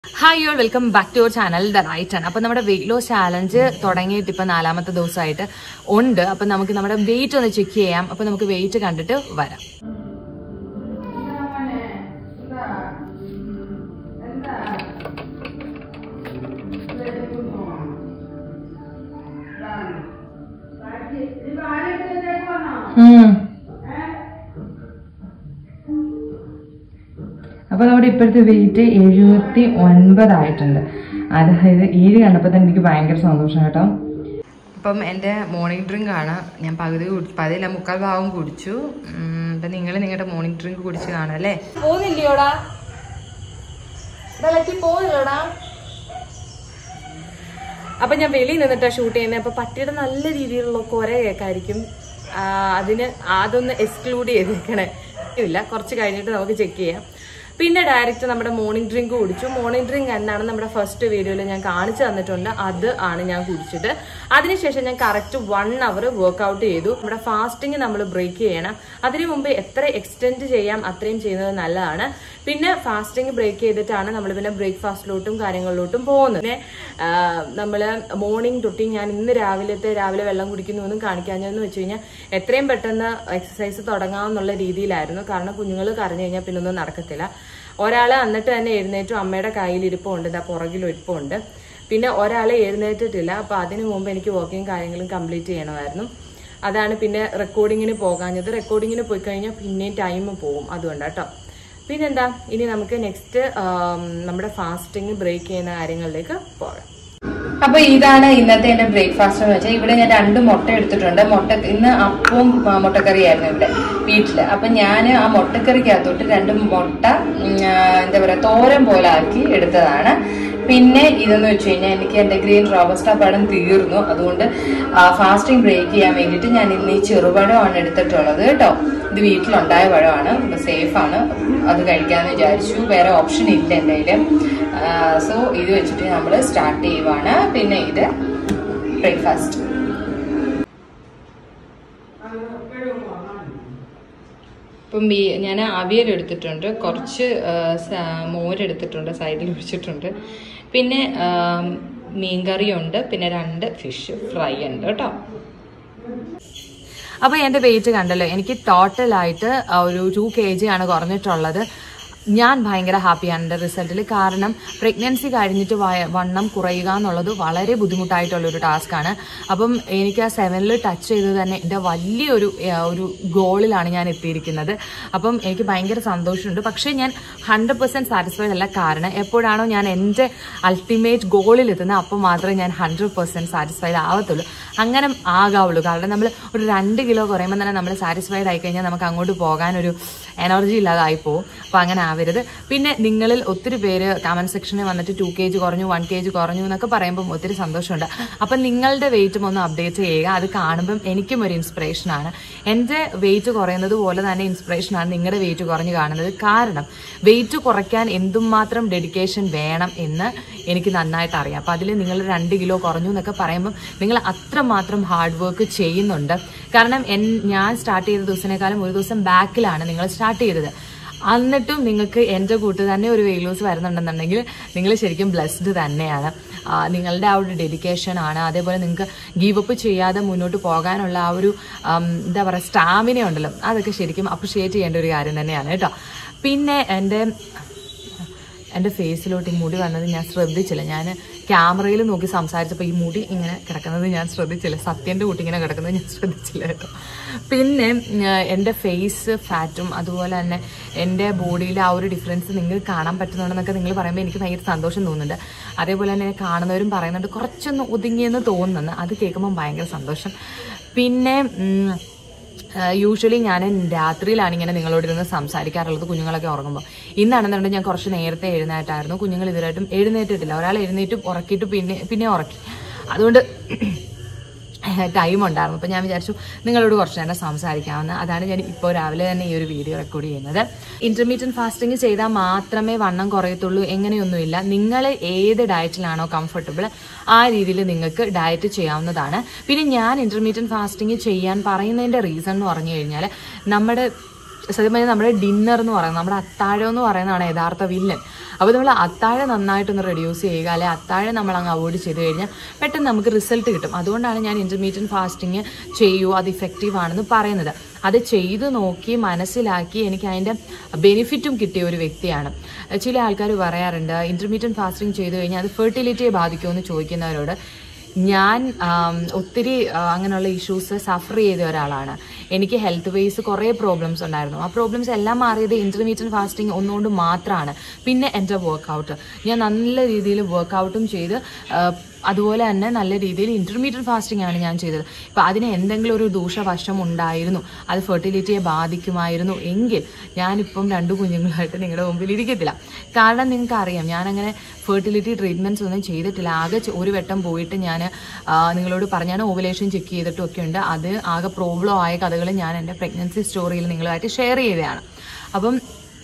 hi y'all welcome back to your channel the right ആണ് അപ്പൊ നമ്മുടെ വെയിറ്റ് ലോസ് ചാലഞ്ച് തുടങ്ങിയിട്ട് ഇപ്പൊ നാലാമത്തെ ദിവസമായിട്ട് ഉണ്ട് അപ്പൊ നമുക്ക് നമ്മുടെ വെയിറ്റ് ഒന്ന് ചെക്ക് ചെയ്യാം അപ്പൊ നമുക്ക് വെയിറ്റ് കണ്ടിട്ട് വരാം അപ്പൊ നമ്മുടെ ഇപ്പോഴത്തെ വെയിറ്റ് എഴുപത്തി ഒൻപതായിട്ടുണ്ട് അതായത് ഏഴ് കണ്ടപ്പോൾ തന്നെ എനിക്ക് ഭയങ്കര സന്തോഷം കേട്ടോ അപ്പം എൻ്റെ മോർണിംഗ് ഡ്രിങ്ക് ആണ് ഞാൻ പകുതി കുടി- പകുതിയില്ല മുക്കാൽ ഭാഗം കുടിച്ചു ഉം, അപ്പൊ നിങ്ങൾ നിങ്ങളുടെ മോർണിംഗ് ഡ്രിങ്ക് കുടിച്ച് കാണാം അല്ലേ പോകുന്നില്ലയോടാ പോകുന്നില്ലടാ അപ്പൊ ഞാൻ വെളിയിൽ നിന്നിട്ടാ ഷൂട്ട് ചെയ്യുന്നത് അപ്പൊ പട്ടിയുടെ നല്ല രീതിയിലുള്ള കുര കേൾക്കായിരിക്കും ആ, അതിന് അതൊന്ന് എക്സ്ക്ലൂഡ് ചെയ്തേക്കണേ ഇല്ല കുറച്ച് കഴിഞ്ഞിട്ട് നമുക്ക് ചെക്ക് ചെയ്യാം പിന്നെ ഡയറക്റ്റ് നമ്മുടെ മോർണിംഗ് ഡ്രിങ്ക് കുടിച്ചു മോർണിംഗ് ഡ്രിങ്ക് എന്താണ് നമ്മുടെ ഫസ്റ്റ് വീഡിയോയിൽ ഞാൻ കാണിച്ചു തന്നിട്ടുണ്ട് അത് ആണ് ഞാൻ കുടിച്ചത് അതിനുശേഷം ഞാൻ കറക്റ്റ് വൺ അവർ വർക്ക്ഔട്ട് ചെയ്തു നമ്മുടെ ഫാസ്റ്റിംഗ് നമ്മൾ ബ്രേക്ക് ചെയ്യണം അതിനു മുമ്പ് എത്ര എക്സ്റ്റെൻഡ് ചെയ്യാം അത്രയും ചെയ്യുന്നത് നല്ലതാണ് പിന്നെ ഫാസ്റ്റിംഗ് ബ്രേക്ക് ചെയ്തിട്ടാണ് നമ്മൾ പിന്നെ ബ്രേക്ക്ഫാസ്റ്റിലോട്ടും കാര്യങ്ങളിലോട്ടും പോകുന്നത് പിന്നെ നമ്മൾ മോർണിംഗ് തൊട്ടി ഞാൻ ഇന്ന് രാവിലത്തെ രാവിലെ വെള്ളം കുടിക്കുന്നു എന്നും കാണിക്കാഞ്ഞെന്ന് വെച്ച് കഴിഞ്ഞാൽ എത്രയും പെട്ടെന്ന് എക്സസൈസ് തുടങ്ങാമെന്നുള്ള രീതിയിലായിരുന്നു കാരണം കുഞ്ഞുങ്ങൾ കരഞ്ഞു കഴിഞ്ഞാൽ പിന്നെ ഒന്നും നടക്കത്തില്ല ഒരാൾ എന്നിട്ട് തന്നെ എഴുന്നേറ്റും അമ്മയുടെ കയ്യിൽ ഇരിപ്പുണ്ട് ഇതാ പുറകിൽ ഇരിപ്പുണ്ട് പിന്നെ ഒരാൾ എഴുന്നേറ്റിട്ടില്ല അപ്പൊ അതിനു മുമ്പ് എനിക്ക് വർക്കിംഗ് കാര്യങ്ങളും കംപ്ലീറ്റ് ചെയ്യണമായിരുന്നു അതാണ് പിന്നെ റെക്കോർഡിങ്ങിന് പോകാഞ്ഞത് റെക്കോർഡിങ്ങിന് പോയി കഴിഞ്ഞാൽ പിന്നെയും ടൈം പോകും അതുകൊണ്ടാട്ടോ പിന്നെന്താ ഇനി നമുക്ക് നെക്സ്റ്റ് നമ്മുടെ ഫാസ്റ്റിംഗ് ബ്രേക്ക് ചെയ്യുന്ന കാര്യങ്ങളിലേക്ക് പോകാം അപ്പൊ ഇതാണ് ഇന്നത്തെ എന്റെ ബ്രേക്ക്ഫാസ്റ്റ് എന്ന് വെച്ചാൽ ഇവിടെ ഞാൻ രണ്ട് മുട്ട എടുത്തിട്ടുണ്ട് മുട്ട ഇന്ന് അപ്പവും ആ, മുട്ടക്കറിയായിരുന്നു ഇവിടെ വീട്ടില് അപ്പൊ ഞാൻ ആ മുട്ടക്കറിക്കകത്തോട്ട് രണ്ട് മുട്ട ഉം, ആ, എന്താ പറയാ തോരൻ പോലെ ആക്കി എടുത്തതാണ് പിന്നെ ഇതെന്ന് വെച്ച് കഴിഞ്ഞാൽ എനിക്ക് എന്റെ ഗ്രീൻ റോബസ്റ്റ പഴം തീർന്നു അതുകൊണ്ട് ഫാസ്റ്റിംഗ് ബ്രേക്ക് ചെയ്യാൻ വേണ്ടിയിട്ട് ഞാൻ ഇന്ന് ഈ ചെറുപഴമാണ് എടുത്തിട്ടുള്ളത് കേട്ടോ ഇത് വീട്ടിലുണ്ടായ പഴമാണ് സേഫ് ആണ് അത് കഴിക്കാന്ന് വിചാരിച്ചു വേറെ ഓപ്ഷൻ ഇല്ല എൻ്റെ കയ്യിൽ സോ ഇത് വെച്ചിട്ട് നമ്മൾ സ്റ്റാർട്ട് ചെയ്യുവാണ് പിന്നെ ഇത് ബ്രേക്ക്ഫാസ്റ്റ് ഇപ്പം ബി- ഞാൻ അവിയൽ എടുത്തിട്ടുണ്ട് കുറച്ച് ആ, സ- മോരെടുത്തിട്ടുണ്ട് സൈഡിൽ ഒഴിച്ചിട്ടുണ്ട് പിന്നെ ആ, മീൻകറിയുണ്ട് പിന്നെ രണ്ട് ഫിഷ് ഫ്രൈ ഉണ്ട് കേട്ടോ അപ്പോൾ എൻ്റെ വെയിറ്റ് കണ്ടല്ലോ എനിക്ക് ടോട്ടലായിട്ട് ഒരു ടു കെ ജി ആണ് കുറഞ്ഞിട്ടുള്ളത് ഞാൻ ഭയങ്കര ഹാപ്പിയാണ് എൻ്റെ റിസൾട്ടിൽ കാരണം പ്രഗ്നൻസി കഴിഞ്ഞിട്ട് വയ- വണ്ണം കുറയുക എന്നുള്ളത് വളരെ ബുദ്ധിമുട്ടായിട്ടുള്ളൊരു ടാസ്ക്കാണ് അപ്പം എനിക്ക് ആ സെവനിൽ ടച്ച് ചെയ്ത് തന്നെ എൻ്റെ വലിയൊരു ആ, ഒരു ഗോളിലാണ് ഞാൻ എത്തിയിരിക്കുന്നത് അപ്പം എനിക്ക് ഭയങ്കര സന്തോഷമുണ്ട് പക്ഷേ ഞാൻ ഹൺഡ്രഡ് പെർസെൻറ്റ് സാറ്റിസ്ഫൈഡ് അല്ല കാരണം എപ്പോഴാണോ ഞാൻ എൻ്റെ അൾട്ടിമേറ്റ് ഗോളിൽ എത്തുന്നത് അപ്പോൾ മാത്രമേ ഞാൻ ഹൺഡ്രഡ് പെർസെൻറ്റ് സാറ്റിസ്ഫൈഡ് ആവത്തുള്ളൂ അങ്ങനെ ആകാവുള്ളൂ കാരണം നമ്മൾ ഒരു രണ്ട് കിലോ കുറയുമ്പോൾ തന്നെ നമ്മൾ സാറ്റിസ്ഫൈഡ് ആയി കഴിഞ്ഞാൽ നമുക്ക് അങ്ങോട്ട് പോകാനൊരു എനർജി ഇല്ലാതായി പോകും അപ്പോൾ അങ്ങനെ ആവരുത് പിന്നെ നിങ്ങളിൽ ഒത്തിരി പേര് കമൻറ്റ് സെക്ഷനിൽ വന്നിട്ട് ടു കെ ജി കുറഞ്ഞു വൺ കെ ജി കുറഞ്ഞു എന്നൊക്കെ പറയുമ്പം ഒത്തിരി സന്തോഷമുണ്ട് അപ്പം നിങ്ങളുടെ വെയിറ്റും ഒന്ന് അപ്ഡേറ്റ് ചെയ്യുക അത് കാണുമ്പം എനിക്കും ഒരു ഇൻസ്പിറേഷനാണ് എൻ്റെ വെയിറ്റ് കുറയുന്നത് പോലെ തന്നെ ഇൻസ്പിറേഷനാണ് നിങ്ങളുടെ വെയിറ്റ് കുറഞ്ഞു കാണുന്നത് കാരണം വെയിറ്റ് കുറയ്ക്കാൻ എന്തുമാത്രം ഡെഡിക്കേഷൻ വേണം എന്ന് എനിക്ക് നന്നായിട്ട് അറിയാം അപ്പം അതിൽ നിങ്ങൾ രണ്ട് കിലോ കുറഞ്ഞു എന്നൊക്കെ പറയുമ്പം നിങ്ങൾ അത്രമാത്രം ഹാർഡ് വർക്ക് ചെയ്യുന്നുണ്ട് കാരണം എൻ ഞാൻ സ്റ്റാർട്ട് ചെയ്ത ദിവസത്തിനേക്കാളും ഒരു ദിവസം ബാക്കിലാണ് നിങ്ങൾ സ്റ്റാർട്ട് ചെയ്തത് എന്നിട്ടും നിങ്ങൾക്ക് എൻ്റെ കൂട്ട് തന്നെ ഒരു വെയിറ്റ് ലോസ് വരുന്നുണ്ടെന്നുണ്ടെങ്കിൽ നിങ്ങൾ ശരിക്കും ബ്ലെസ്ഡ് തന്നെയാണ് ആ, നിങ്ങളുടെ ആ ഒരു ഡെഡിക്കേഷൻ ആണ് അതേപോലെ നിങ്ങൾക്ക് ഗീവ് അപ്പ് ചെയ്യാതെ മുന്നോട്ട് പോകാനുള്ള ആ ഒരു ആം, എന്താ പറയുക സ്റ്റാമിന ഉണ്ടല്ലോ അതൊക്കെ ശരിക്കും അപ്രിഷിയേറ്റ് ചെയ്യേണ്ട ഒരു കാര്യം തന്നെയാണ് കേട്ടോ പിന്നെ എൻ്റെ എൻ്റെ ഫേസിലോട്ട് ഈ മുടി വന്നത് ഞാൻ ശ്രദ്ധിച്ചില്ല ഞാൻ ക്യാമറയിൽ നോക്കി സംസാരിച്ചപ്പോൾ ഈ മുടി ഇങ്ങനെ കിടക്കുന്നത് ഞാൻ ശ്രദ്ധിച്ചില്ല സത്യൻ്റെ കൂട്ടി ഇങ്ങനെ കിടക്കുന്നത് ഞാൻ ശ്രദ്ധിച്ചില്ല കേട്ടോ പിന്നെ ഉം, എൻ്റെ ഫേസ് ഫാറ്റും അതുപോലെ തന്നെ എൻ്റെ ബോഡിയിലെ ആ ഒരു ഡിഫറൻസ് നിങ്ങൾക്ക് കാണാൻ പറ്റുന്നുണ്ടെന്നൊക്കെ നിങ്ങൾ പറയുമ്പോൾ എനിക്ക് ഭയങ്കര സന്തോഷം തോന്നുന്നുണ്ട് അതേപോലെ തന്നെ കാണുന്നവരും പറയുന്നുണ്ട് കുറച്ചൊന്ന് ഒതുങ്ങിയെന്ന് തോന്നുന്നു അത് കേൾക്കുമ്പോൾ ഭയങ്കര സന്തോഷം പിന്നെ ഉം, യൂഷ്വലി ഞാൻ രാത്രിയിലാണ് ഇങ്ങനെ നിങ്ങളോടിരുന്ന് സംസാരിക്കാറുള്ളത് കുഞ്ഞുങ്ങളൊക്കെ ഉറങ്ങുമ്പോൾ ഇന്നാണെന്നുണ്ടെങ്കിൽ ഞാൻ കുറച്ച് നേരത്തെ എഴുന്നേറ്റായിരുന്നു കുഞ്ഞുങ്ങൾ ഇതുവരായിട്ടും എഴുന്നേറ്റിട്ടില്ല ഒരാൾ എഴുന്നേറ്റും ഉറക്കിയിട്ട് പിന്നെ പിന്നെ ഉറക്കി അതുകൊണ്ട് ടൈം ഉണ്ടായിരുന്നു അപ്പോൾ ഞാൻ വിചാരിച്ചു നിങ്ങളോട് കുറച്ച് നേരം സംസാരിക്കാമെന്ന് അതാണ് ഞാൻ ഇപ്പോൾ രാവിലെ തന്നെ ഈ ഒരു വീഡിയോ റെക്കോർഡ് ചെയ്യുന്നത് ഇന്റർമീഡിയറ്റ് ഫാസ്റ്റിംഗ് ചെയ്താൽ മാത്രമേ വണ്ണം കുറയത്തുള്ളൂ എങ്ങനെയൊന്നുമില്ല നിങ്ങൾ ഏത് ഡയറ്റിലാണോ കംഫർട്ടബിൾ ആ രീതിയിൽ നിങ്ങൾക്ക് ഡയറ്റ് ചെയ്യാവുന്നതാണ് പിന്നെ ഞാൻ ഇന്റർമീഡിയറ്റ് ഫാസ്റ്റിംഗ് ചെയ്യാൻ പറയുന്നതിൻ്റെ റീസൺ എന്ന് പറഞ്ഞു കഴിഞ്ഞാൽ നമ്മുടെ സത്യം പറഞ്ഞാൽ നമ്മുടെ ഡിന്നർ എന്ന് പറയുന്നത് നമ്മുടെ അത്താഴം എന്ന് പറയുന്നതാണ് യഥാർത്ഥ വില്ലൻ അപ്പോൾ നമ്മൾ അത്താഴം നന്നായിട്ടൊന്ന് റെഡ്യൂസ് ചെയ്യുക അല്ലെ അത്താഴം നമ്മൾ അങ്ങ് അവോയ്ഡ് ചെയ്ത് കഴിഞ്ഞാൽ പെട്ടെന്ന് നമുക്ക് റിസൾട്ട് കിട്ടും അതുകൊണ്ടാണ് ഞാൻ ഇൻ്റർമീഡിയറ്റ് ഫാസ്റ്റിംഗ് ചെയ്യൂ അത് ഇഫക്റ്റീവ് ആണെന്ന് പറയുന്നത് അത് ചെയ്തു നോക്കി മനസ്സിലാക്കി എനിക്ക് അതിൻ്റെ ബെനിഫിറ്റും കിട്ടിയ ഒരു വ്യക്തിയാണ് ചില ആൾക്കാർ പറയാറുണ്ട് ഇൻ്റർമീഡിയറ്റ് ഫാസ്റ്റിംഗ് ചെയ്തു കഴിഞ്ഞാൽ അത് ഫെർട്ടിലിറ്റിയെ ബാധിക്കുമെന്ന് ചോദിക്കുന്നവരോട് ഞാൻ ആം, ഒത്തിരി ആ, അങ്ങനെയുള്ള ഇഷ്യൂസ് സഫർ ചെയ്ത ഒരാളാണ് എനിക്ക് ഹെൽത്ത് വൈസ് കുറേ പ്രോബ്ലംസ് ഉണ്ടായിരുന്നു ആ പ്രോബ്ലംസ് എല്ലാം മാറിയത് ഇൻ്റർമീഡിയറ്റ് ഫാസ്റ്റിംഗ് ഒന്നുകൊണ്ട് മാത്രമാണ് പിന്നെ എൻ്റെ വർക്കൗട്ട് ഞാൻ നല്ല രീതിയിൽ വർക്കൗട്ടും ചെയ്ത് ആ, അതുപോലെ തന്നെ നല്ല രീതിയിൽ ഇൻ്റർമീഡിയറ്റ് ഫാസ്റ്റിംഗ് ആണ് ഞാൻ ചെയ്തത് ഇപ്പം അതിന് എന്തെങ്കിലും ഒരു ദൂഷ്യവശം ഉണ്ടായിരുന്നു അത് ഫെർട്ടിലിറ്റിയെ ബാധിക്കുമായിരുന്നു എങ്കിൽ ഞാനിപ്പം രണ്ട് കുഞ്ഞുങ്ങളായിട്ട് നിങ്ങളുടെ മുമ്പിൽ ഇരിക്കത്തില്ല കാരണം നിങ്ങൾക്ക് അറിയാം ഞാനങ്ങനെ ഫെർട്ടിലിറ്റി ട്രീറ്റ്മെൻറ്റ്സ് ഒന്നും ചെയ്തിട്ടില്ല ആകെ ചെ- ഒരു വട്ടം പോയിട്ട് ഞാൻ നിങ്ങളോട് പറഞ്ഞാണ് ഓവുലേഷൻ ചെക്ക് ചെയ്തിട്ടും ഒക്കെ ഉണ്ട് അത് ആകെ പ്രോബ്ലം ആയ കഥകൾ ഞാൻ എൻ്റെ പ്രഗ്നൻസി സ്റ്റോറിയിൽ നിങ്ങളുമായിട്ട് ഷെയർ ചെയ്തതാണ് അപ്പം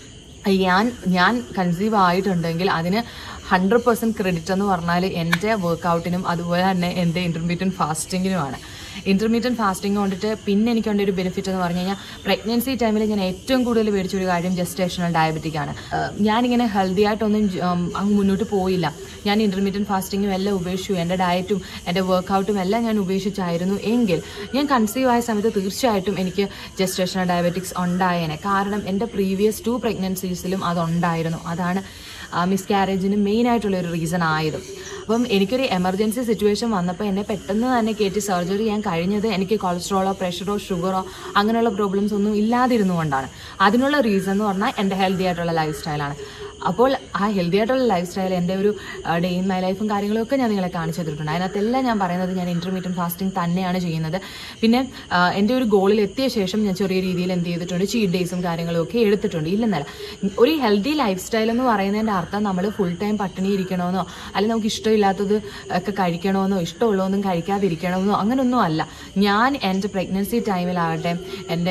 ഞാൻ ഞാൻ കൺസീവ് ആയിട്ടുണ്ടെങ്കിൽ അതിന് ഹൺഡ്രഡ് പെർസെൻറ്റ് ക്രെഡിറ്റ് എന്ന് പറഞ്ഞാൽ എൻ്റെ വർക്കൗട്ടിനും അതുപോലെ തന്നെ എൻ്റെ ഇൻ്റർമീഡിയറ്റ് ഫാസ്റ്റിങ്ങിനുമാണ് ഇൻ്റർമീഡിയറ്റ് ഫാസ്റ്റിംഗ് കൊണ്ടിട്ട് പിന്നെ എനിക്കുണ്ട് ഒരു ബെനിഫിറ്റ് എന്ന് പറഞ്ഞു കഴിഞ്ഞാൽ പ്രഗ്നൻസി ടൈമിൽ ഞാൻ ഏറ്റവും കൂടുതൽ മേടിച്ച ഒരു കാര്യം ജസ്റ്റേഷണൽ ഡയബറ്റിക് ആണ് ഏഹ് ഞാനിങ്ങനെ ഹെൽത്തി ആയിട്ടൊന്നും ജ- ഉം, അങ്ങ് മുന്നോട്ട് പോയില്ല ഞാൻ ഇൻ്റർമീഡിയറ്റ് ഫാസ്റ്റിങ്ങും എല്ലാം ഉപേക്ഷിച്ചു എൻ്റെ ഡയറ്റും എൻ്റെ വർക്കൗട്ടും എല്ലാം ഞാൻ ഉപേക്ഷിച്ചായിരുന്നു എങ്കിൽ ഞാൻ കൺസീവ് ആയ സമയത്ത് തീർച്ചയായിട്ടും എനിക്ക് ജസ്റ്റേഷണൽ ഡയബറ്റിക്സ് ഉണ്ടായേനെ കാരണം എൻ്റെ പ്രീവിയസ് ടു പ്രഗ്നൻസീസിലും അതുണ്ടായിരുന്നു അതാണ് മിസ്കാരേജിന് മെയിൻ ആയിട്ടുള്ള ഒരു റീസൺ ആയത് അപ്പം എനിക്കൊരു എമർജൻസി സിറ്റുവേഷൻ വന്നപ്പോൾ എന്നെ പെട്ടെന്ന് തന്നെ കയറ്റി സർജറി ചെയ്യാൻ കഴിഞ്ഞത് എനിക്ക് കൊളസ്ട്രോളോ പ്രഷറോ ഷുഗറോ അങ്ങനെയുള്ള പ്രോബ്ലംസ് ഒന്നും ഇല്ലാതിരുന്നുകൊണ്ടാണ് അതിനുള്ള റീസൺ എന്ന് പറഞ്ഞാൽ എൻ്റെ ഹെൽത്തി ആയിട്ടുള്ള ലൈഫ് സ്റ്റൈലാണ് അപ്പോൾ ആ ഹെൽത്തി ആയിട്ടുള്ള ലൈഫ് സ്റ്റൈൽ എൻ്റെ ഒരു ഡേ ഇൻ മൈ ലൈഫും കാര്യങ്ങളൊക്കെ ഞാൻ നിങ്ങളെ കാണിച്ചു തന്നിട്ടുണ്ട് അതിനകത്തെല്ലാം ഞാൻ പറയുന്നത് ഞാൻ ഇൻ്റർമീഡിയറ്റ് ഫാസ്റ്റിംഗ് തന്നെയാണ് ചെയ്യുന്നത് പിന്നെ ആ, എൻ്റെ ഒരു ഗോളിൽ എത്തിയ ശേഷം ഞാൻ ചെറിയ രീതിയിൽ എന്ത് ചെയ്തിട്ടുണ്ട് ചീറ്റ് ഡേയ്സും കാര്യങ്ങളും ഒക്കെ എടുത്തിട്ടുണ്ട് ഇല്ലെന്നല്ല ഒരു ഹെൽത്തി ലൈഫ് സ്റ്റൈൽ എന്ന് പറയുന്നതിൻ്റെ അർത്ഥം നമ്മൾ ഫുൾ ടൈം പട്ടിണി ഇരിക്കണമെന്നോ അല്ലെങ്കിൽ നമുക്ക് ഇഷ്ടമില്ലാത്തത് ഒക്കെ കഴിക്കണമെന്നോ ഇഷ്ടമുള്ളതൊന്നും കഴിക്കാതിരിക്കണമെന്നോ അങ്ങനെയൊന്നും അല്ല ഞാൻ എൻ്റെ പ്രഗ്നൻസി ടൈമിലാവട്ടെ എൻ്റെ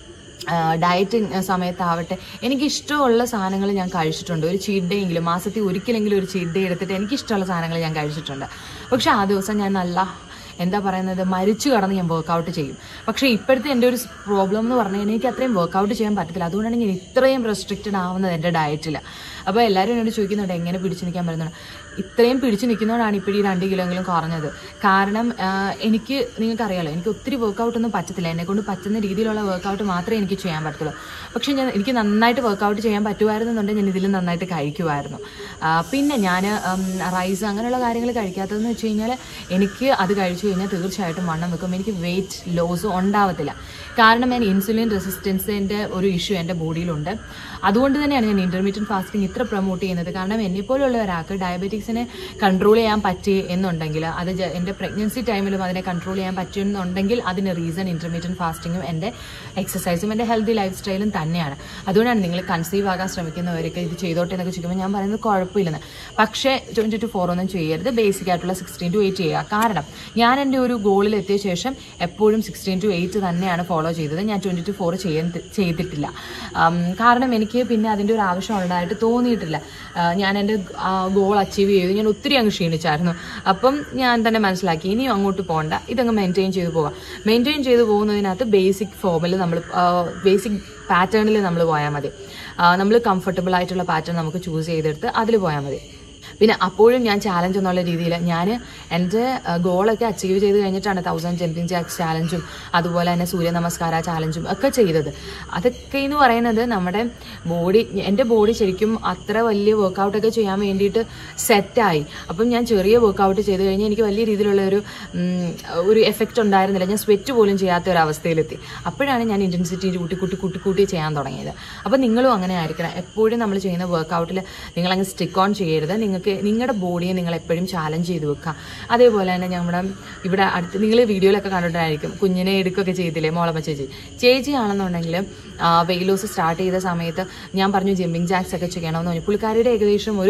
ഡയറ്റിങ് സമയത്താവട്ടെ എനിക്ക് ഇഷ്ടമുള്ള സാധനങ്ങൾ ഞാൻ കഴിച്ചിട്ടുണ്ട് ഒരു ചീറ്റ് ഡേ എങ്കിലും മാസത്തിൽ ഒരിക്കലെങ്കിലും ഒരു ചീറ്റ് ഡേ എടുത്തിട്ട് എനിക്ക് ഇഷ്ടമുള്ള സാധനങ്ങൾ ഞാൻ കഴിച്ചിട്ടുണ്ട് പക്ഷെ ആ ദിവസം ഞാൻ നല്ല എന്താ പറയുന്നത് മരിച്ചു കടന്ന് ഞാൻ വർക്കൗട്ട് ചെയ്യും പക്ഷേ ഇപ്പോഴത്തെ എൻ്റെ ഒരു പ്രോബ്ലം എന്ന് പറഞ്ഞാൽ എനിക്ക് അത്രയും വർക്കൗട്ട് ചെയ്യാൻ പറ്റത്തില്ല അതുകൊണ്ടാണ് ഞാൻ ഇത്രയും റെസ്ട്രിക്റ്റഡ് ആവുന്നത് എൻ്റെ ഡയറ്റിൽ അപ്പോൾ എല്ലാവരും എന്നോട് ചോദിക്കുന്നുണ്ട് എങ്ങനെ പിടിച്ചു നിൽക്കാൻ പറ്റുന്നുണ്ട് ഇത്രയും പിടിച്ചു നിൽക്കുന്നതുകൊണ്ടാണ് ഇപ്പോൾ ഈ രണ്ട് കിലോയെങ്കിലും കുറഞ്ഞത് കാരണം ആ, എനിക്ക് നിങ്ങൾക്കറിയാലോ എനിക്ക് ഒത്തിരി വർക്കൗട്ട് ഒന്നും പറ്റത്തില്ല എന്നെ കൊണ്ട് പറ്റുന്ന രീതിയിലുള്ള വർക്കൗട്ട് മാത്രമേ എനിക്ക് ചെയ്യാൻ പറ്റത്തുള്ളൂ പക്ഷേ ഞാൻ എനിക്ക് നന്നായിട്ട് വർക്കൗട്ട് ചെയ്യാൻ പറ്റുമായിരുന്നുണ്ടെങ്കിൽ ഞാൻ ഇതിലും നന്നായിട്ട് കഴിക്കുമായിരുന്നു ആ, പിന്നെ ഞാൻ റൈസ് അങ്ങനെയുള്ള കാര്യങ്ങൾ കഴിക്കാത്തതെന്ന് വെച്ച് കഴിഞ്ഞാൽ എനിക്ക് അത് കഴിച്ചു കഴിഞ്ഞാൽ തീർച്ചയായിട്ടും വണ്ണം വെക്കും എനിക്ക് വെയിറ്റ് ലോസ് ഉണ്ടാവത്തില്ല കാരണം ഞാൻ ഇൻസുലിൻ റെസിസ്റ്റൻസിൻ്റെ ഒരു ഇഷ്യൂ എൻ്റെ ബോഡിയിലുണ്ട് അതുകൊണ്ട് തന്നെയാണ് ഞാൻ ഇൻ്റർമീഡിയറ്റ് ഫാസ്റ്റിംഗ് ഇത്ര പ്രൊമോട്ട് ചെയ്യുന്നത് കാരണം എന്നെപ്പോലുള്ള ഒരാൾക്ക് ഡയബറ്റിക്സിനെ കൺട്രോൾ ചെയ്യാൻ പറ്റി എന്നുണ്ടെങ്കിൽ അത് ജ- എൻ്റെ പ്രഗ്നൻസി ടൈമിലും അതിനെ കൺട്രോൾ ചെയ്യാൻ പറ്റുമെന്നുണ്ടെങ്കിൽ അതിന് റീസൺ ഇൻ്റർമീഡിയറ്റ് ഫാസ്റ്റിങ്ങും എൻ്റെ എക്സസൈസും എൻ്റെ ഹെൽത്തി ലൈഫ് സ്റ്റൈലും തന്നെയാണ് അതുകൊണ്ടാണ് നിങ്ങൾ കൺസീവ് ആകാൻ ശ്രമിക്കുന്നവരൊക്കെ ഇത് ചെയ്തോട്ടെ എന്നൊക്കെ ചോദിക്കുമ്പോൾ ഞാൻ പറയുന്നത് കുഴപ്പമില്ലെന്ന് പക്ഷേ ട്വൻറ്റി ടു ഫോർ ഒന്നും ചെയ്യരുത് ബേസിക് ആയിട്ടുള്ള സിക്സ്റ്റീൻ ടു എയ്റ്റ് ചെയ്യുക കാരണം ഞാൻ എൻ്റെ ഒരു ഗോളിൽ എത്തിയ ശേഷം എപ്പോഴും സിക്സ്റ്റീൻ ടു എയ്റ്റ് തന്നെയാണ് ഫോളോ ചെയ്തത് ഞാൻ ട്വൻറ്റി ടു ഫോർ ചെയ്യാൻ ചെയ്തിട്ടില്ല ഉം, കാരണം എനിക്ക് പിന്നെ അതിൻ്റെ ഒരു ആവശ്യം ഉണ്ടായിട്ട് തോന്നിയിട്ടില്ല ആ, ഞാൻ എൻ്റെ ഗോൾ അച്ചീവ് ചെയ്തു ഞാൻ ഒത്തിരി അങ്ങ് ക്ഷീണിച്ചായിരുന്നു അപ്പം ഞാൻ തന്നെ മനസ്സിലാക്കി ഇനിയും അങ്ങോട്ട് പോകണ്ട ഇതങ്ങ് മെയിൻറ്റെയിൻ ചെയ്ത് പോകാം മെയിൻറ്റെയിൻ ചെയ്ത് പോകുന്നതിനകത്ത് ബേസിക് ഫോമിൽ നമ്മൾ ബേസിക് പാറ്റേണിൽ നമ്മൾ പോയാൽ മതി നമ്മൾ കംഫർട്ടബിൾ ആയിട്ടുള്ള പാറ്റേൺ നമുക്ക് ചൂസ് ചെയ്തെടുത്ത് അതിൽ പോയാൽ മതി പിന്നെ അപ്പോഴും ഞാൻ ചാലഞ്ച് എന്നുള്ള രീതിയിൽ ഞാൻ എൻ്റെ ഗോളൊക്കെ അച്ചീവ് ചെയ്ത് കഴിഞ്ഞിട്ടാണ് തൗസൻഡ് ജമ്പിങ് ജാക്സ് ചാലഞ്ചും അതുപോലെ തന്നെ സൂര്യ നമസ്കാര ചാലഞ്ചും ഒക്കെ ചെയ്തത് അതൊക്കെ എന്ന് പറയുന്നത് നമ്മുടെ ബോഡി എൻ്റെ ബോഡി ശരിക്കും അത്ര വലിയ വർക്കൗട്ടൊക്കെ ചെയ്യാൻ വേണ്ടിയിട്ട് സെറ്റായി അപ്പം ഞാൻ ചെറിയ വർക്കൗട്ട് ചെയ്ത് കഴിഞ്ഞാൽ എനിക്ക് വലിയ രീതിയിലുള്ള ഒരു ഉം, ഒരു എഫക്റ്റ് ഉണ്ടായിരുന്നില്ല ഞാൻ സ്വെറ്റ് പോലും ചെയ്യാത്ത ഒരു അവസ്ഥയിലെത്തി അപ്പോഴാണ് ഞാൻ ഇൻറ്റൻസിറ്റി കൂട്ടി കൂട്ടി കൂട്ടി കൂട്ടി ചെയ്യാൻ തുടങ്ങിയത് അപ്പം നിങ്ങളും അങ്ങനെ ആയിരിക്കണം എപ്പോഴും നമ്മൾ ചെയ്യുന്ന വർക്കൗട്ടിൽ നിങ്ങൾ അങ്ങ് സ്റ്റിക്ക് ഓൺ ചെയ്യരുത് നിങ്ങൾക്ക് നിങ്ങളുടെ ബോഡിയെ നിങ്ങൾ എപ്പോഴും ചാലഞ്ച് ചെയ്ത് വെക്കുക അതേപോലെ തന്നെ നമ്മുടെ ഇവിടെ അടുത്ത് നിങ്ങൾ വീഡിയോയിലൊക്കെ കണ്ടിട്ടായിരിക്കും കുഞ്ഞിനെ എടുക്കുകയൊക്കെ ചെയ്തില്ലേ മോളമ്മ ചേച്ചി ചേച്ചി ആണെന്നുണ്ടെങ്കിൽ വെയിറ്റ് ലോസ് സ്റ്റാർട്ട് ചെയ്ത സമയത്ത് ഞാൻ പറഞ്ഞു ജമ്പിങ് ജാക്സ് ഒക്കെ ചെയ്യണമെന്ന് പറഞ്ഞു പുള്ളിക്കാരിയുടെ ഏകദേശം ഒരു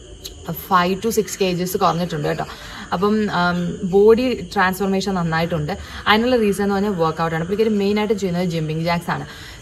ഫൈവ് ടു സിക്സ് കേജസ് കുറഞ്ഞിട്ടുണ്ട് കേട്ടോ അപ്പം ബോഡി ട്രാൻസ്ഫോർമേഷൻ നന്നായിട്ടുണ്ട് അതിനുള്ള റീസൺ എന്ന് പറഞ്ഞാൽ വർക്കൗട്ടാണ് പുള്ളിക്കാരി മെയിനായിട്ട് ചെയ്യുന്നത് ജിമ്മിങ് ജാക്സ് ആണ്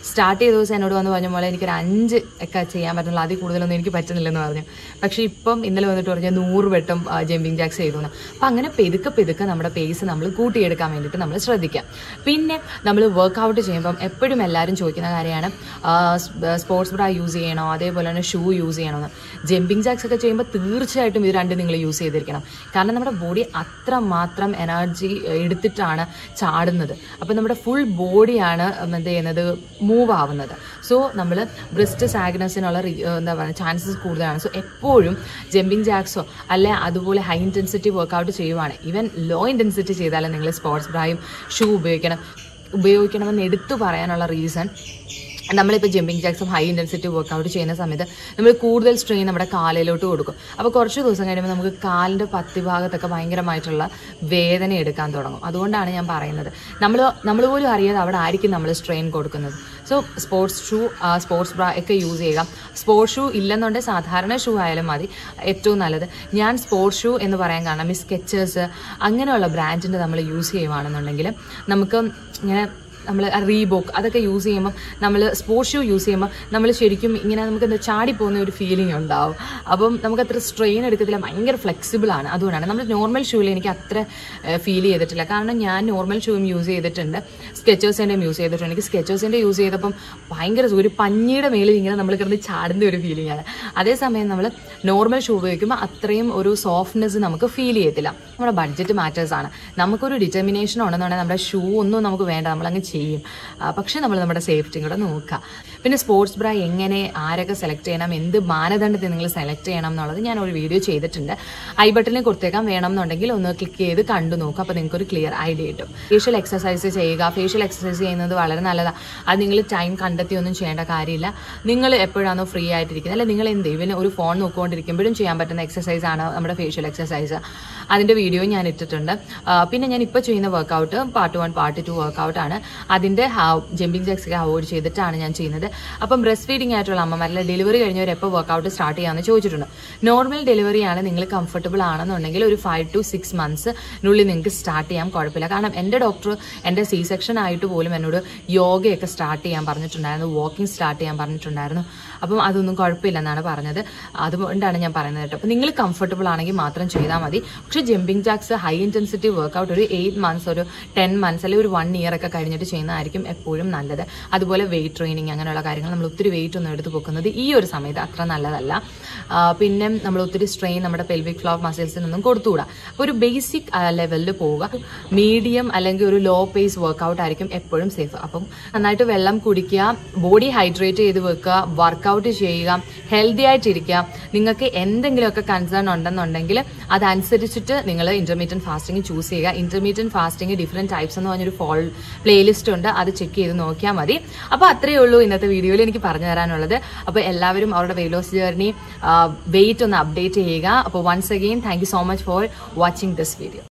സ്റ്റാർട്ട് ചെയ്ത ദിവസം എന്നോട് വന്ന് പറഞ്ഞ പോലെ എനിക്കൊരു അഞ്ച് ഒക്കെ ചെയ്യാൻ പറ്റുള്ളൂ അതിൽ കൂടുതലൊന്നും എനിക്ക് പറ്റുന്നില്ലെന്ന് പറഞ്ഞു പക്ഷേ ഇപ്പം ഇന്നലെ വന്നിട്ട് പറഞ്ഞ നൂറ് വട്ടം ജമ്പിങ് ജാക്സ് ചെയ്തു എന്ന് അപ്പം അങ്ങനെ പെതുക്കെ പെതുക്കെ നമ്മുടെ പേസ് നമ്മൾ കൂട്ടിയെടുക്കാൻ വേണ്ടിയിട്ട് നമ്മൾ ശ്രദ്ധിക്കാം പിന്നെ നമ്മൾ വർക്കൗട്ട് ചെയ്യുമ്പം എപ്പോഴും എല്ലാവരും ചോദിക്കുന്ന കാര്യമാണ് സ്പോർട്സ് ബ്രാ യൂസ് ചെയ്യണോ അതേപോലെ തന്നെ ഷൂ യൂസ് ചെയ്യണമെന്ന് ജമ്പിങ് ജാക്സ് ഒക്കെ ചെയ്യുമ്പോൾ തീർച്ചയായിട്ടും ഇത് രണ്ടും നിങ്ങൾ യൂസ് ചെയ്തിരിക്കണം കാരണം നമ്മുടെ ബോഡി അത്ര മാത്രം എനർജി എടുത്തിട്ടാണ് ചാടുന്നത് അപ്പോൾ നമ്മുടെ ഫുൾ ബോഡിയാണ് എന്ത് ചെയ്യുന്നത് മൂവ് ആവുന്നത് സോ നമ്മൾ ബ്രസ്റ്റ് സാഗ്നസിനുള്ള എന്താ പറയുക ചാൻസസ് കൂടുതലാണ് സോ എപ്പോഴും ജമ്പിങ് ജാക്സോ അല്ലെ അതുപോലെ ഹൈ ഇൻറ്റൻസിറ്റി വർക്കൗട്ട് ചെയ്യുവാണ് ഈവൻ ലോ ഇൻറ്റൻസിറ്റി ചെയ്താലും നിങ്ങൾ സ്പോർട്സ് ബ്രായും ഷൂ ഉപയോഗിക്കണം ഉപയോഗിക്കണമെന്ന് എടുത്തു പറയാനുള്ള റീസൺ നമ്മളിപ്പോൾ ജമ്പിങ് ജാക്സും ഹൈ ഇൻറ്റൻസിറ്റി വർക്കൗട്ട് ചെയ്യുന്ന സമയത്ത് നമ്മൾ കൂടുതൽ സ്ട്രെയിൻ നമ്മുടെ കാലിലോട്ട് കൊടുക്കും അപ്പോൾ കുറച്ച് ദിവസം കഴിയുമ്പോൾ നമുക്ക് കാലിൻ്റെ പത്തി ഭാഗത്തൊക്കെ ഭയങ്കരമായിട്ടുള്ള വേദന എടുക്കാൻ തുടങ്ങും അതുകൊണ്ടാണ് ഞാൻ പറയുന്നത് നമ്മൾ നമ്മൾ പോലും അറിയാതെ അവിടെ ആയിരിക്കും നമ്മൾ സ്ട്രെയിൻ കൊടുക്കുന്നത് so sports shoe sports bra ഒക്കെ യൂസ് ചെയ്യുക സ്പോർട്സ് ഷൂ ഇല്ലെന്നുണ്ടെങ്കിൽ സാധാരണ ഷൂ ആയാലും മതി ഏറ്റവും നല്ലത് ഞാൻ സ്പോർട്സ് ഷൂ എന്ന് പറയാൻ കാരണം ഈ സ്കെച്ചേഴ്സ് അങ്ങനെയുള്ള ബ്രാൻഡിൻ്റെ നമ്മൾ യൂസ് ചെയ്യുവാണെന്നുണ്ടെങ്കിൽ നമുക്ക് ഇങ്ങനെ നമ്മൾ റീബോക്ക് അതൊക്കെ യൂസ് ചെയ്യുമ്പോൾ നമ്മൾ സ്പോർട്സ് ഷൂ യൂസ് ചെയ്യുമ്പോൾ നമ്മൾ ശരിക്കും ഇങ്ങനെ നമുക്ക് എന്താ ചാടിപ്പോകുന്ന ഒരു ഫീലിംഗ് ഉണ്ടാവും അപ്പം നമുക്ക് അത്ര സ്ട്രെയിൻ എടുക്കത്തില്ല ഭയങ്കര ഫ്ലെക്സിബിൾ ആണ് അതുകൊണ്ടാണ് നമ്മൾ നോർമൽ ഷൂവിൽ എനിക്ക് അത്ര ഫീൽ ചെയ്തിട്ടില്ല കാരണം ഞാൻ നോർമൽ ഷൂവും യൂസ് ചെയ്തിട്ടുണ്ട് സ്കെച്ചേഴ്സിൻ്റെയും യൂസ് ചെയ്തിട്ടുണ്ട് എനിക്ക് സ്കെച്ചേഴ്സിൻ്റെ യൂസ് ചെയ്തപ്പം ഭയങ്കര ഒരു പഞ്ഞിയുടെ മേലിൽ ഇങ്ങനെ നമ്മൾ കിടന്ന് ചാടുന്ന ഒരു ഫീലിംഗ് ആണ് അതേസമയം നമ്മൾ നോർമൽ ഷൂ ഉപയോഗിക്കുമ്പോൾ അത്രയും ഒരു സോഫ്റ്റ്നെസ് നമുക്ക് ഫീൽ ചെയ്യത്തില്ല നമ്മുടെ ബഡ്ജറ്റ് മാറ്റേഴ്സ് ആണ് നമുക്കൊരു ഡിറ്റർമിനേഷൻ ഉണ്ടെന്നുണ്ടെങ്കിൽ നമ്മുടെ ഷൂ ഒന്നും നമുക്ക് വേണ്ട നമ്മളങ്ങ് ചെയ്യും ആ, പക്ഷേ നമ്മൾ നമ്മുടെ സേഫ്റ്റിയും കൂടെ നോക്കുക പിന്നെ സ്പോർട്സ് ബ്രാ എങ്ങനെ ആരൊക്കെ സെലക്ട് ചെയ്യണം എന്ത് മാനദണ്ഡത്തിൽ നിങ്ങൾ സെലക്ട് ചെയ്യണം എന്നുള്ളത് ഞാൻ ഒരു വീഡിയോ ചെയ്തിട്ടുണ്ട് ഐ ബട്ടണിൽ കൊടുത്തേക്കാൻ വേണം എന്നുണ്ടെങ്കിൽ ഒന്ന് ക്ലിക്ക് ചെയ്ത് കണ്ടു നോക്കുക അപ്പോൾ നിങ്ങൾക്ക് ഒരു ക്ലിയർ ഐഡിയ കിട്ടും ഫേഷ്യൽ എക്സസൈസ് ചെയ്യുക ഫേഷ്യൽ എക്സസൈസ് ചെയ്യുന്നത് വളരെ നല്ലതാണ് അത് നിങ്ങൾ ടൈം കണ്ടെത്തി ഒന്നും ചെയ്യേണ്ട കാര്യമില്ല നിങ്ങൾ എപ്പോഴാണോ ഫ്രീ ആയിട്ടിരിക്കുന്നത് അല്ലെ നിങ്ങൾ എന്ത് ഇവന് ഒരു ഫോൺ നോക്കിക്കൊണ്ടിരിക്കുമ്പോഴും ചെയ്യാൻ പറ്റുന്ന എക്സസൈസ് ആണ് നമ്മുടെ ഫേഷ്യൽ എക്സസൈസ് അതിന്റെ വീഡിയോ ഞാൻ ഇട്ടിട്ടുണ്ട് ആ, പിന്നെ ഞാൻ ഇപ്പോൾ ചെയ്യുന്ന workout part one part two workout ആണ് അതിന്റെ ജമ്പിങ് ജാക്സ് ഒക്കെ അവോയ്ഡ് ചെയ്തിട്ടാണ് ഞാൻ ചെയ്യുന്നത് അപ്പം ബ്രസ്റ്റ് ഫീഡിംഗ് ആയിട്ടുള്ള അമ്മമാരിലെ ഡെലിവറി കഴിഞ്ഞവർ എപ്പോൾ വർക്കൗട്ട് സ്റ്റാർട്ട് ചെയ്യാമെന്ന് ചോദിച്ചിട്ടുണ്ട് നോർമൽ ഡെലിവറി ആണ് നിങ്ങൾ കംഫർട്ടബിൾ ആണെന്നുണ്ടെങ്കിൽ ഒരു ഫൈവ് ടു സിക്സ് മന്ത്സിനുള്ളിൽ നിങ്ങൾക്ക് സ്റ്റാർട്ട് ചെയ്യാൻ കുഴപ്പമില്ല കാരണം എൻ്റെ ഡോക്ടർ എൻ്റെ സി സെക്ഷൻ ആയിട്ട് പോലും എന്നോട് യോഗയൊക്കെ സ്റ്റാർട്ട് ചെയ്യാൻ പറഞ്ഞിട്ടുണ്ടായിരുന്നു വാക്കിംഗ് സ്റ്റാർട്ട് ചെയ്യാൻ പറഞ്ഞിട്ടുണ്ടായിരുന്നു അപ്പം അതൊന്നും കുഴപ്പമില്ലെന്നാണ് പറഞ്ഞത് അതുകൊണ്ടാണ് ഞാൻ പറയുന്നത് കേട്ടോ അപ്പം നിങ്ങൾ കംഫർട്ടബിൾ ആണെങ്കിൽ മാത്രം ചെയ്താൽ മതി പക്ഷെ jumping jacks high intensity workout ഒരു എയ്റ്റ് മന്ത്സ് ഒരു ടെൻ മന്ത്സ് അല്ലെങ്കിൽ ഒരു വൺ ഇയർ ഒക്കെ കഴിഞ്ഞിട്ട് ചെയ്യുന്നതായിരിക്കും എപ്പോഴും നല്ലത് അതുപോലെ വെയിറ്റ് ട്രെയിനിങ് അങ്ങനെയുള്ള കാര്യങ്ങൾ നമ്മൾ ഒത്തിരി വെയിറ്റ് ഒന്നും എടുത്ത് പൊക്കുന്നത് ഈ ഒരു സമയത്ത് അത്ര നല്ലതല്ല ആ, പിന്നെ നമ്മൾ ഒത്തിരി സ്ട്രെയിൻ നമ്മുടെ പെൽവിക് ഫ്ലോർ മസിൽസിനൊന്നും കൊടുത്തുകൂടാ അപ്പോൾ ഒരു ബേസിക് ലെവലിൽ പോവുക മീഡിയം അല്ലെങ്കിൽ ഒരു ലോ പേസ് വർക്കൗട്ട് ആയിരിക്കും എപ്പോഴും സേഫ് അപ്പം നന്നായിട്ട് വെള്ളം കുടിക്കുക ബോഡി ഹൈഡ്രേറ്റ് ചെയ്ത് വെക്കുക വർക്കൗട്ട് ചെയ്യുക ഹെൽത്തി ആയിട്ടിരിക്കുക നിങ്ങൾക്ക് എന്തെങ്കിലുമൊക്കെ കൺസേൺ ഉണ്ടെന്നുണ്ടെങ്കിൽ അതനുസരിച്ചിട്ട് നിങ്ങൾ ഇന്റർമീഡിയറ്റ് ഫാസ്റ്റിംഗ് ചൂസ് ചെയ്യുക ഇന്റർമീഡിയറ്റ് ഫാസ്റ്റിംഗ് ഡിഫറെന്റ് ടൈപ്സ് എന്ന് പറഞ്ഞൊരു ഫോൾ പ്ലേലിസ്റ്റ് ഉണ്ട് അത് ചെക്ക് ചെയ്ത് നോക്കിയാൽ മതി അപ്പോൾ അത്രയേ ഉള്ളൂ ഇന്നത്തെ വീഡിയോയിൽ എനിക്ക് പറഞ്ഞു തരാനുള്ളത് അപ്പോൾ എല്ലാവരും അവരുടെ വെയിറ്റ് ലോസ് ജേർണി വെയിറ്റ് ഒന്ന് അപ്ഡേറ്റ് ചെയ്യുക അപ്പോൾ once again thank you so much for watching this video